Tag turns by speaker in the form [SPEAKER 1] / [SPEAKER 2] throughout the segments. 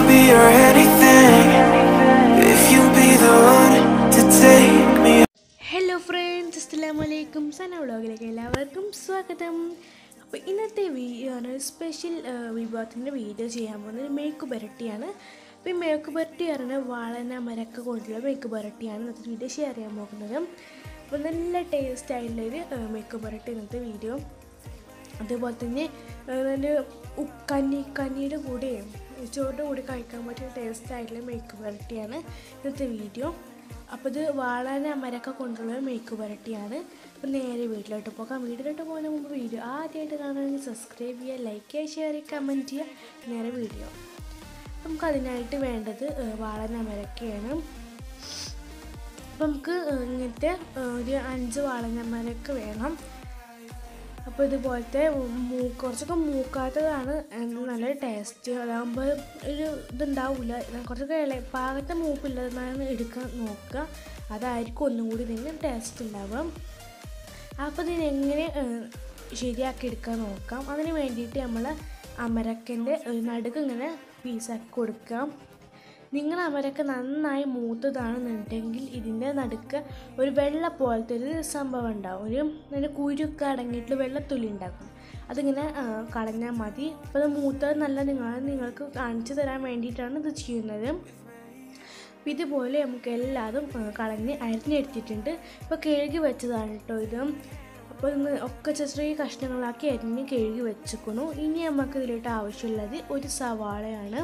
[SPEAKER 1] be your anything. If you be the one to take me
[SPEAKER 2] hello friends അസ്സലാമു അലൈക്കും സന വ്ളോഗിലേക്ക് എല്ലാവർക്കും സ്വാഗതം അപ്പോൾ ഇന്നത്തെ വീഡിയോ ആണ് സ്പെഷ്യൽ വിഭവത്തിൻ്റെ വീഡിയോ ചെയ്യാൻ പോകുന്നത് മേക്ക് പുരട്ടിയാണ് അപ്പോൾ ഈ മേക്ക് പുരട്ടി പറഞ്ഞാൽ വാളന മരക്ക കൊണ്ടുള്ള മേക്ക് പുരട്ടിയാണ് ഇന്നത്തെ വീഡിയോ ഷെയർ ചെയ്യാൻ പോകുന്നത് അപ്പോൾ നല്ല ടേസ്റ്റ് ആയിട്ടുള്ളൊരു മേക്ക് പുരട്ടി ഇന്നത്തെ വീഡിയോ അതേപോലെ തന്നെ ഏഹ്, നല്ല ഉപ്പ് കഞ്ഞി കഞ്ഞിയുടെ കൂടെയും ചോറിൻ്റെ കൂടെ കഴിക്കാൻ പറ്റിയ ടേസ്റ്റ് ആയിട്ടുള്ള മേക്ക് പുരട്ടിയാണ് ഇന്നത്തെ വീഡിയോ അപ്പോൾ ഇത് വാളാന അമരക്ക കൊണ്ടുള്ള മേക്ക് പുരട്ടിയാണ് അപ്പോൾ നേരെ വീട്ടിലോട്ട് പോകാം വീട്ടിലോട്ട് പോകുന്നതിന് മുമ്പ് വീഡിയോ ആദ്യമായിട്ട് കാണുകയാണെങ്കിൽ സബ്സ്ക്രൈബ് ചെയ്യുക ലൈക്ക് ചെയ്യുക ഷെയർ ചെയ്യുക കമൻറ്റ് ചെയ്യുക നേരെ വീഡിയോ നമുക്ക് അതിനായിട്ട് വേണ്ടത് ഏഹ്, വാളാന അമരക്കയാണ് അപ്പം നമുക്ക് ഏഹ്, ഇങ്ങനത്തെ ഏഹ്, ഒരു അഞ്ച് വാളനമരക്ക് വേണം അപ്പോൾ ഇതുപോലത്തെ മൂ കുറച്ചൊക്കെ മൂക്കാത്തതാണ് എന്ത് നല്ല ടേസ്റ്റ് അതാകുമ്പോൾ ഒരു ഇതുണ്ടാവില്ല കുറച്ചൊക്കെ ഇള പാകത്തെ മൂപ്പില്ലതെന്നാണ് എടുക്കാൻ നോക്കുക അതായിരിക്കും ഒന്നും കൂടി ഇതിന് ടേസ്റ്റ് ഉണ്ടാവുക അപ്പോൾ ഇതിനെങ്ങനെ ഏഹ്, ശരിയാക്കി എടുക്കാൻ നോക്കാം അതിന് വേണ്ടിയിട്ട് നമ്മൾ അമരക്കൻ്റെ ഒരു നടുക്ക് ഇങ്ങനെ പീസാക്കി കൊടുക്കാം നിങ്ങൾ അമരക്ക നന്നായി മൂത്തതാണെന്നുണ്ടെങ്കിൽ ഇതിൻ്റെ നടുക്ക് ഒരു വെള്ള പോലത്തെ ഒരു സംഭവം ഉണ്ടാവും ഒരു നല്ല കുരുക്കെ അടങ്ങിയിട്ട് വെള്ളത്തുള്ളി ഉണ്ടാക്കും അതിങ്ങനെ ആ, കളഞ്ഞാൽ മതി അപ്പോൾ അത് മൂത്തത് നല്ല നിങ്ങൾ നിങ്ങൾക്ക് കാണിച്ചു തരാൻ വേണ്ടിയിട്ടാണ് ഇത് ചെയ്യുന്നത് അപ്പോൾ ഇതുപോലെ നമുക്ക് എല്ലാതും ആ, കളഞ്ഞ് അരിഞ്ഞെടുത്തിട്ടുണ്ട് ഇപ്പോൾ കഴുകി വെച്ചതാണ് കേട്ടോ ഇത് അപ്പോൾ ഇന്ന് ഒക്കെ ചെറിയ ചെറിയ കഷ്ണങ്ങളാക്കി അരിഞ്ഞ് കഴുകി വെച്ചിരിക്കുന്നു ഇനി നമുക്ക് ഇതിലോട്ട് ആവശ്യമുള്ളത് ഒരു സവാളയാണ്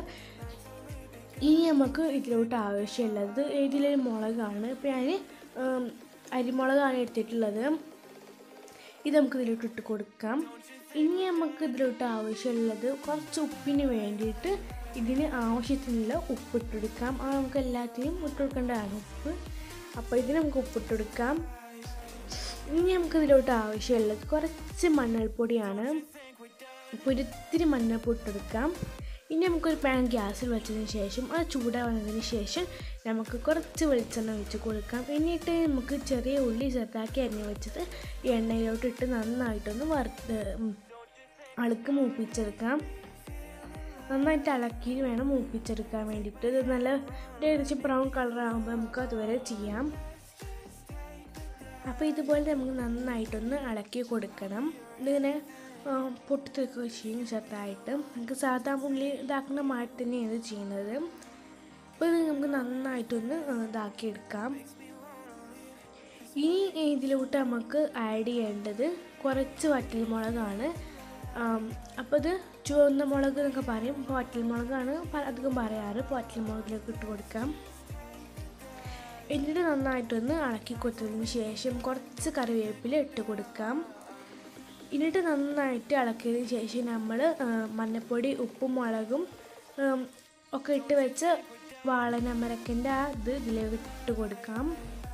[SPEAKER 2] ഇനി നമുക്ക് ഇതിലോട്ട് ആവശ്യമുള്ളത് ഇതിലൊരു മുളകാണ് ഇപ്പോൾ ഞാൻ ഉം, അരിമുളകാണ് എടുത്തിട്ടുള്ളത് ഇത് നമുക്ക് ഇതിലോട്ട് ഇട്ട് കൊടുക്കാം ഇനി നമുക്ക് ഇതിലോട്ട് ആവശ്യമുള്ളത് കുറച്ച് ഉപ്പിന് വേണ്ടിയിട്ട് ഇതിന് ആവശ്യത്തിനുള്ള ഉപ്പ് ഇട്ടെടുക്കാം അത് നമുക്ക് എല്ലാത്തിനും ഇട്ടുകൊടുക്കേണ്ടതാണ് ഉപ്പ് അപ്പോൾ ഇതിന് നമുക്ക് ഉപ്പിട്ടെടുക്കാം ഇനി നമുക്ക് ഇതിലോട്ട് ആവശ്യമുള്ളത് കുറച്ച് മഞ്ഞൾപ്പൊടിയാണ് അപ്പോൾ ഒരു ഇത്തിരി മഞ്ഞൾപ്പൊടി ഇട്ടെടുക്കാം ഇനി നമുക്കൊരു പാൻ ഗ്യാസിൽ വെച്ചതിന് ശേഷം അത് ചൂടാവുന്നതിന് ശേഷം നമുക്ക് കുറച്ച് വെളിച്ചെണ്ണ ഒഴിച്ച് കൊടുക്കാം എന്നിട്ട് നമുക്ക് ചെറിയ ഉള്ളി ചെറുതാക്കി അരിഞ്ഞ് വെച്ചത് ഈ എണ്ണയിലോട്ട് ഇട്ട് നന്നായിട്ടൊന്ന് വറുത്ത് ഉം, അളുക്ക് മൂപ്പിച്ചെടുക്കാം നന്നായിട്ട് ഇളക്കി വേണം മൂപ്പിച്ചെടുക്കാൻ വേണ്ടിയിട്ട് ഇത് നല്ല ഒരു ഏകദേശം ബ്രൗൺ കളർ ആകുമ്പോൾ നമുക്ക് അതുവരെ ചെയ്യാം അപ്പോൾ ഇതുപോലെ നമുക്ക് നന്നായിട്ടൊന്ന് ഇളക്കി കൊടുക്കണം ഇതിങ്ങനെ പൊട്ടിത്തെക്കുക ചെയ്യും ചെറുതായിട്ട് നമുക്ക് സാധാ ഉള്ളി ഇതാക്കുന്ന മാറ്റി തന്നെയാണ് ഇത് ചെയ്യുന്നത് അപ്പോൾ ഇത് നമുക്ക് നന്നായിട്ടൊന്ന് ആ, ഇതാക്കിയെടുക്കാം ഇനി ഇതിലോട്ട് നമുക്ക് ആഡ് ചെയ്യേണ്ടത് കുറച്ച് വറ്റൽമുളകാണ് ആം, അപ്പോൾ ഇത് ചുവന്ന മുളക് എന്നൊക്കെ പറയും അപ്പോൾ വറ്റൽമുളകാണ് പ- അധികം പറയാറ് അപ്പോൾ വറ്റൽമുളകിലേക്ക് ഇട്ട് കൊടുക്കാം എന്നിട്ട് നന്നായിട്ടൊന്ന് ഇളക്കി കൊടുത്തതിന് ശേഷം കുറച്ച് കറിവേപ്പില ഇട്ട് കൊടുക്കാം എന്നിട്ട് നന്നായിട്ട് ഇളക്കിയതിന് ശേഷം നമ്മൾ മഞ്ഞപ്പൊടി ഉപ്പും മുളകും ഉം, ഒക്കെ ഇട്ട് വെച്ച് വാളനമരക്കൻ്റെ ആ ഇത് ഇതിലേക്ക് ഇട്ട് കൊടുക്കാം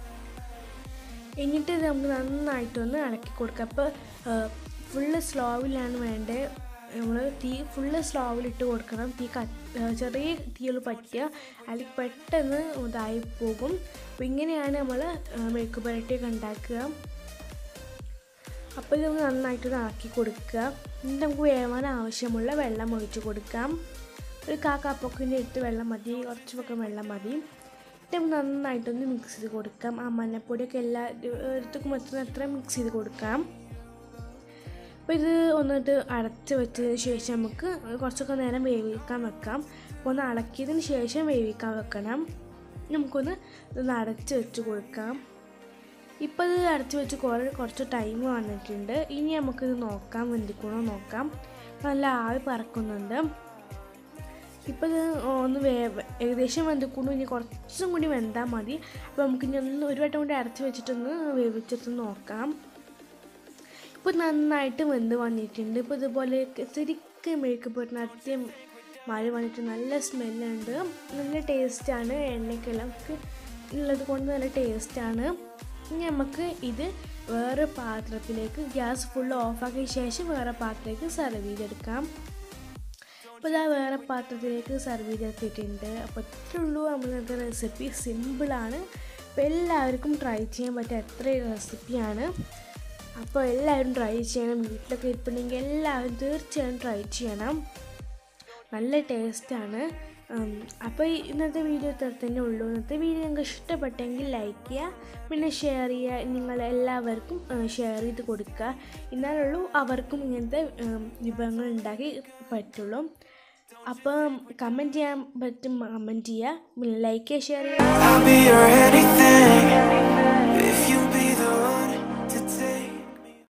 [SPEAKER 2] എന്നിട്ട് ഇത് നമുക്ക് നന്നായിട്ടൊന്ന് ഇളക്കി കൊടുക്കാം അപ്പോൾ ഫുള്ള് സ്ലോവിലാണ് വേണ്ടത് നമ്മൾ തീ ഫുള്ള് സ്ലോവിലിട്ട് കൊടുക്കണം തീ ക ചെറിയ തീയിൽ പറ്റുക അല്ലെങ്കിൽ പെട്ടെന്ന് ഇതായി പോകും അപ്പോൾ ഇങ്ങനെയാണ് നമ്മൾ മെഴുക്ക് പുരട്ടിയൊക്കെ ഉണ്ടാക്കുക അപ്പോൾ ഇത് നമുക്ക് നന്നായിട്ട് ഇളക്കി കൊടുക്കുക എന്നിട്ട് നമുക്ക് വേവാൻ ആവശ്യമുള്ള വെള്ളം ഒഴിച്ച് കൊടുക്കാം ഒരു കാ കപ്പൊക്കിൻ്റെ ഇട്ട് വെള്ളം മതി കുറച്ച് പക്കം വെള്ളം മതി എന്നിട്ട് നമുക്ക് നന്നായിട്ടൊന്ന് മിക്സ് ചെയ്ത് കൊടുക്കാം ആ മഞ്ഞപ്പൊടിയൊക്കെ എല്ലാ ഇടത്തേക്കും എത്തുന്ന അത്ര മിക്സ് ചെയ്ത് കൊടുക്കാം അപ്പോൾ ഇത് ഒന്നിട്ട് അടച്ച് വെച്ചതിന് ശേഷം നമുക്ക് കുറച്ചൊക്കെ നേരം വേവിക്കാൻ വെക്കാം അപ്പോൾ ഒന്ന് അടക്കിയതിന് ശേഷം വേവിക്കാൻ വെക്കണം നമുക്കൊന്ന് ഇതൊന്ന് അടച്ച് വെച്ച് കൊടുക്കാം ഇപ്പോൾ ഇത് അടച്ച് വെച്ച് കുറേ കുറച്ച് ടൈം വന്നിട്ടുണ്ട് ഇനി നമുക്കിത് നോക്കാം വെന്തിക്കണോ നോക്കാം നല്ല ആവി പറക്കുന്നുണ്ട് ഇപ്പോൾ ഇത് ഒന്ന് വേ ഏകദേശം വെന്തിക്കൊണ്ട് ഇനി കുറച്ചും കൂടി വെന്താൽ മതി അപ്പോൾ നമുക്ക് ഇനി ഒന്ന് ഒരു വട്ടം കൂടി അടച്ച് വെച്ചിട്ടൊന്ന് വേവിച്ചിട്ട് നോക്കാം ഇപ്പോൾ നന്നായിട്ട് വെന്ത് വന്നിട്ടുണ്ട് ഇപ്പോൾ ഇതുപോലെ ശരിക്കും മെഴുക്ക് പോയിട്ട് നടത്തിയ മഴ വന്നിട്ട് നല്ല സ്മെല്ലുണ്ട് നല്ല ടേസ്റ്റാണ് എണ്ണയ്ക്കെല്ലാം ഉള്ളത് കൊണ്ട് നല്ല ടേസ്റ്റാണ് ഇനി നമുക്ക് ഇത് വേറെ പാത്രത്തിലേക്ക് ഗ്യാസ് ഫുള്ള് ഓഫാക്കിയ ശേഷം വേറെ പാത്രത്തിലേക്ക് സെർവ് ചെയ്തെടുക്കാം അപ്പോൾ ഇതാ വേറെ പാത്രത്തിലേക്ക് സെർവ് ചെയ്തെടുത്തിട്ടുണ്ട് അപ്പോൾ ഇത്രേ ഉള്ളൂ നമ്മളുടെ റെസിപ്പി സിമ്പിളാണ് അപ്പോൾ എല്ലാവർക്കും ട്രൈ ചെയ്യാൻ പറ്റിയ അത്ര റെസിപ്പിയാണ് അപ്പോൾ എല്ലാവരും ട്രൈ ചെയ്യണം വീട്ടിലൊക്കെ ഇരിപ്പുണ്ടെങ്കിൽ എല്ലാവരും തീർച്ചയായും ട്രൈ ചെയ്യണം നല്ല ടേസ്റ്റാണ് അപ്പോൾ ഇന്നത്തെ വീഡിയോ ഇത്ര തന്നെ ഉള്ളൂ ഇന്നത്തെ വീഡിയോ നിങ്ങൾക്ക് ഇഷ്ടപ്പെട്ടെങ്കിൽ ലൈക്ക് ചെയ്യുക പിന്നെ ഷെയർ ചെയ്യുക നിങ്ങൾ എല്ലാവർക്കും ഷെയർ ചെയ്ത് കൊടുക്കുക എന്നാലുള്ളൂ അവർക്കും ഇങ്ങനത്തെ ഉം, വിഭവങ്ങൾ ഉണ്ടാക്കി പറ്റുള്ളൂ അപ്പം കമൻറ്റ് ചെയ്യാൻ പറ്റും കമൻറ്റ് ചെയ്യുക പിന്നെ ലൈക്ക് ചെയ്യുക ഷെയർ ചെയ്യുക
[SPEAKER 1] I'll be your anything